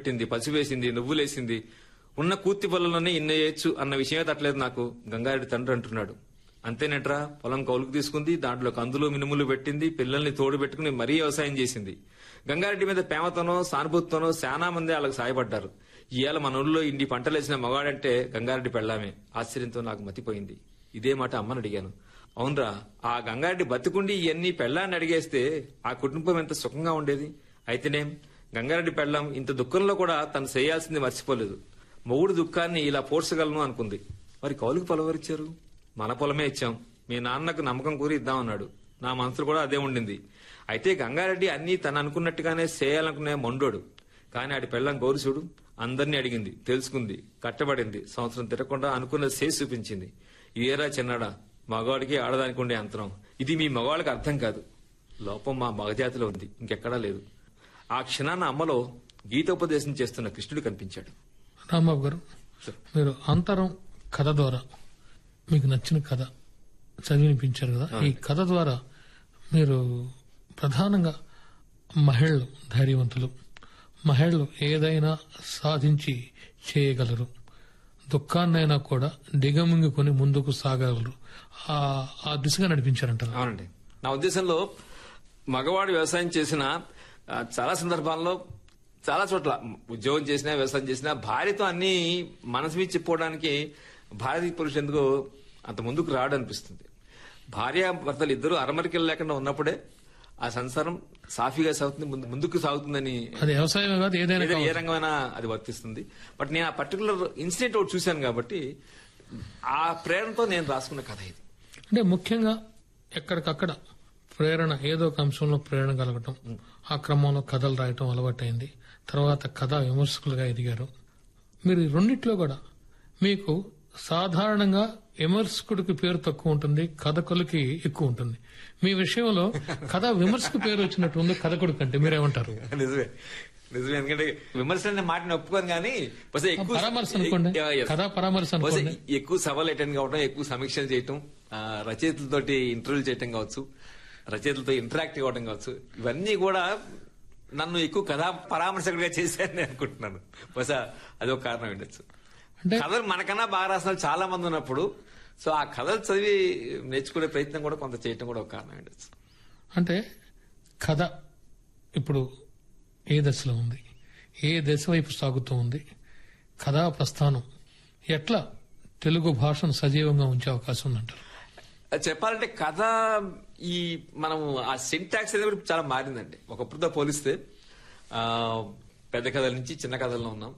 పెట్టింది పసుపు వేసింది నువ్వులేసింది ఉన్న కూర్తి పొలంలోనే ఇన్న వేయచ్చు అన్న విషయమే తట్టలేదు నాకు గంగారెడ్డి తండ్రి అంటున్నాడు అంతేనట్రా పొలం కౌలుకు తీసుకుంది దాంట్లో కందులు మినుములు పెట్టింది పిల్లల్ని తోడు పెట్టుకుని మరీ వ్యవసాయం చేసింది గంగారెడ్డి మీద ప్రేమతోనో సానుభూతితోనో చాలా మంది వాళ్ళకి సాయపడ్డారు ఇవాళ మన ఊళ్ళో ఇన్ని పంటలేసిన మగాడంటే గంగారెడ్డి పెళ్ళామే ఆశ్చర్యంతో నాకు మతిపోయింది ఇదే మాట అమ్మని అడిగాను అవునరా ఆ గంగారెడ్డి బతుకుండి ఇవన్నీ పెళ్ళాన్ని అడిగేస్తే ఆ కుటుంబం ఎంత సుఖంగా ఉండేది అయితేనేం గంగారెడ్డి పెళ్ళాం ఇంత దుఃఖంలో కూడా తను చేయాల్సింది మర్చిపోలేదు మొగుడు దుఃఖాన్ని ఇలా పోడ్చగలను అనుకుంది మరి కౌలుకు పొలవరిచ్చారు మన పొలమే ఇచ్చాం మీ నాన్నకు నమ్మకం కూరి ఇద్దామన్నాడు నా మనసులో కూడా అదే ఉండింది అయితే గంగారెడ్డి అన్నీ తను అనుకున్నట్టుగానే చేయాలనుకునే మొండోడు కానీ ఆడి పెళ్ళం గౌరుసుడు అందరినీ అడిగింది తెలుసుకుంది కట్టబడింది సంవత్సరం తిరగకుండా అనుకున్నది చేసి చూపించింది ఇదేరా చిన్నాడా మగవాడికి ఆడదానికి ఉండే అంతరం ఇది మీ మగవాళ్ళకి అర్థం కాదు లోపం మా మగజాతిలో ఉంది ఇంకెక్కడా లేదు ఆ క్షణాన అమ్మలో గీతోపదేశం చేస్తున్న కృష్ణుడు కనిపించాడు రాంబాబు గారు మీరు అంతరం కథ ద్వారా మీకు నచ్చిన కథ చదివినిపించారు కదా ఈ కథ ద్వారా మీరు ప్రధానంగా మహిళలు ధైర్యవంతులు మహిళలు ఏదైనా సాధించి చేయగలరు దుఃఖాన్నైనా కూడా దిగమింగుకొని ముందుకు సాగగలరు ఆ- ఆ దిశగా నడిపించారంటారు అవునండి నా ఉద్దేశంలో మగవాడు వ్యవసాయం చేసిన ఆ, చాలా సందర్భాల్లో చాలా చోట్ల ఉద్యోగం చేసినా వ్యవసాయం చేసినా భార్యతో అన్ని మనసు మీద చెప్పుకోవడానికి భారతీయ పురుషులు ఎందుకు అంత ముందుకు రాడు అనిపిస్తుంది భార్య భర్తలు ఇద్దరు అరమరికలు లేకుండా ఉన్నప్పుడే ఆ సంసారం సాఫీగా సాగుతుంది ముందు- ముందుకు సాగుతుందని అది వ్యవసాయమే కాదు ఏదైనా ఏదైనా ఏ కావచ్చు. రంగమైనా అది వర్తిస్తుంది బట్ నేను ఆ పర్టికులర్ ఇన్సిడెంట్ ఒకటి చూశాను కాబట్టి ఆ ప్రేరణతో నేను రాసుకున్న కథ ఇది అంటే ముఖ్యంగా ఎక్కడికక్కడ ప్రేరణ ఏదో ఒక అంశంలో ప్రేరణ కలగటం ఆ క్రమంలో కథలు రాయటం అలవాటైంది తర్వాత కథా విమర్శకులుగా ఎదిగారు మీరు ఈ రెండిట్లో కూడా మీకు సాధారణంగా విమర్శకుడికి పేరు తక్కువ ఉంటుంది కథకులకి ఎక్కువ ఉంటుంది మీ విషయంలో కథ విమర్శకు పేరు వచ్చినట్టు ఉంది కథకుడి కంటే మీరేమంటారు నిజమే నిజమే ఎందుకంటే విమర్శ అనే మాటని ఒప్పుకోను కానీ బహుశా ఎక్కువ పరామర్శ అనుకోండి. Yeah, yes. కథా పరామర్శ బహుశా అనుకోండి. ఎక్కువ సభలు అటెండ్ కావడం ఎక్కువ సమీక్షలు చేయటం ఆ, రచయితలతోటి ఇంటర్వ్యూలు చేయటం కావచ్చు రచయితలతో ఇంటరాక్ట్ కావడం కావచ్చు ఇవన్నీ కూడా నన్ను ఎక్కువ కథా పరామర్శకుడిగా చేశారని అనుకుంటున్నాను బహుశా అదొక కారణం ఉండొచ్చు అంటే కథలు మనకన్నా బాగా రాసిన వాళ్ళు చాలా మంది ఉన్నప్పుడు సో ఆ కథలు చదివి నేర్చుకునే ప్రయత్నం కూడా కొంత చేయటం కూడా ఒక కారణం ఉండొచ్చు అంటే కథ ఇప్పుడు ఏ దశలో ఉంది ఏ దశ వైపు సాగుతూ ఉంది కథా ప్రస్థానం ఎట్లా తెలుగు భాషను సజీవంగా ఉంచే అవకాశం ఉందంటారు అది చెప్పాలంటే కథ ఈ మనం ఆ సింటాక్స్ అనేది కూడా చాలా మారిందండి ఒకప్పుడుతో పోలిస్తే ఆ, పెద్ద కథల నుంచి చిన్న కథల్లో ఉన్నాం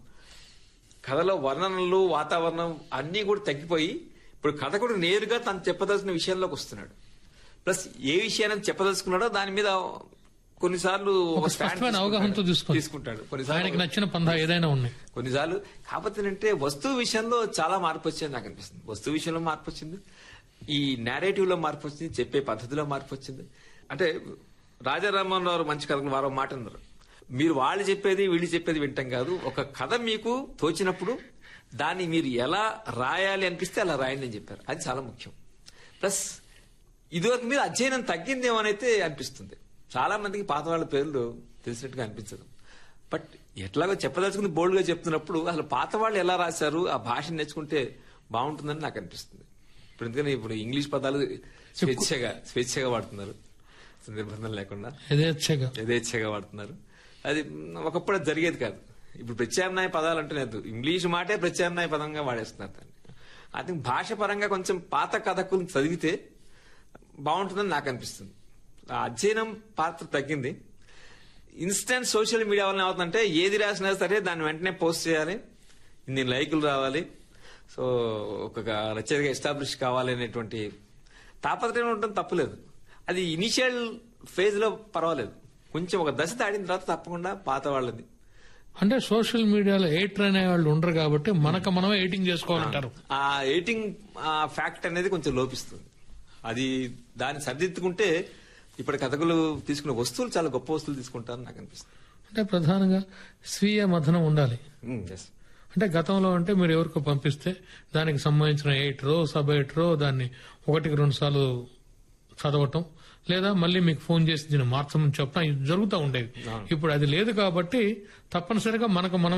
కథలో వర్ణనలు వాతావరణం అన్నీ కూడా తగ్గిపోయి ఇప్పుడు కథ కూడా నేరుగా తను చెప్పదలసిన విషయంలోకి వస్తున్నాడు ప్లస్ ఏ విషయాన్ని చెప్పదలుచుకున్నాడో దాని మీద కొన్నిసార్లు ఒక stand స్పష్టమైన తీసుకుంటాడు. అవగాహనతో తీసుకుంటాడు. తీసుకుంటాడు ఆయనకి కొన్నిసార్లు నచ్చిన పందా ఏదైనా ఉన్నాయి కొన్నిసార్లు కాకపోతే అంటే వస్తువు విషయంలో చాలా మార్పు వచ్చింది నాకు అనిపిస్తుంది వస్తువు విషయంలో మార్పు వచ్చింది ఈ నేరేటివ్ లో మార్పు వచ్చింది చెప్పే పద్ధతిలో మార్పు వచ్చింది అంటే రాజారామన్ రావు మంచి కథలు వారు మాట అన్నారు మీరు వాళ్ళు చెప్పేది వీళ్ళు చెప్పేది వింటాం కాదు ఒక కథ మీకు తోచినప్పుడు దాన్ని మీరు ఎలా రాయాలి అనిపిస్తే అలా రాయండి అని చెప్పారు అది చాలా ముఖ్యం ప్లస్ ఇదివరకు మీద అధ్యయనం తగ్గిందేమోనైతే అనిపిస్తుంది చాలా మందికి పాత వాళ్ళ పేర్లు తెలిసినట్టుగా అనిపించదు బట్ ఎట్లాగో చెప్పదలుచుకుని బోల్డ్ గా చెప్తున్నప్పుడు అసలు పాత వాళ్ళు ఎలా రాశారు ఆ భాషను నేర్చుకుంటే బాగుంటుందని నాకు అనిపిస్తుంది ఇప్పుడు ఎందుకని ఇప్పుడు ఇంగ్లీష్ పదాలు స్వేచ్ఛగా స్వేచ్ఛగా వాడుతున్నారు నిర్బంధం లేకుండా యథేచ్ఛగా యథేచ్ఛగా వాడుతున్నారు అది మ్, ఒకప్పుడు అది జరిగేది కాదు ఇప్పుడు ప్రత్యామ్నాయ పదాలు అంటే లేదు ఇంగ్లీష్ మాటే ప్రత్యామ్నాయ పదంగా వాడేస్తున్నారు దాన్ని ఐ థింక్ భాష పరంగా కొంచెం పాత కథకులు చదివితే బాగుంటుందని నాకు అనిపిస్తుంది ఆ అధ్యయనం పాత్ర తగ్గింది ఇన్స్టెంట్ సోషల్ మీడియా వల్ల ఏమవుతుందంటే ఏది రాసినా సరే దాన్ని వెంటనే పోస్ట్ చేయాలి ఇన్ని లైకులు రావాలి సో ఒక రచయితగా ఎస్టాబ్లిష్ కావాలి అనేటువంటి తాపత్రయం ఉండటం తప్పులేదు అది ఇనిషియల్ ఫేజ్ లో పర్వాలేదు కొంచెం ఒక దశ దాటిన తర్వాత తప్పకుండా పాత వాళ్ళది అంటే సోషల్ మీడియాలో ఎయిటర్ అనే వాళ్ళు ఉండరు కాబట్టి మనకు మనమే ఎయిటింగ్ చేసుకోవాలంటారు ఆ ఎయిటింగ్ ఫ్యాక్ట్ అనేది కొంచెం లోపిస్తుంది అది దాన్ని సరిదిద్దుకుంటే ఇప్పుడు కథకులు తీసుకున్న వస్తువులు చాలా గొప్ప వస్తువులు తీసుకుంటారని నాకు అనిపిస్తుంది అంటే ప్రధానంగా స్వీయ మథనం ఉండాలి ఉమ్, yes. అంటే గతంలో అంటే మీరు ఎవరికో పంపిస్తే దానికి సంబంధించిన ఎయిటరో సబ్ ఎయిటరో దాన్ని ఒకటికి రెండు సార్లు చదవటం లేదా మళ్ళీ మీకు ఫోన్ చేసి దీన్ని మార్చమని చెప్పడం ఇది జరుగుతూ ఉండేది ఇప్పుడు అది లేదు కాబట్టి తప్పనిసరిగా మనకు మనం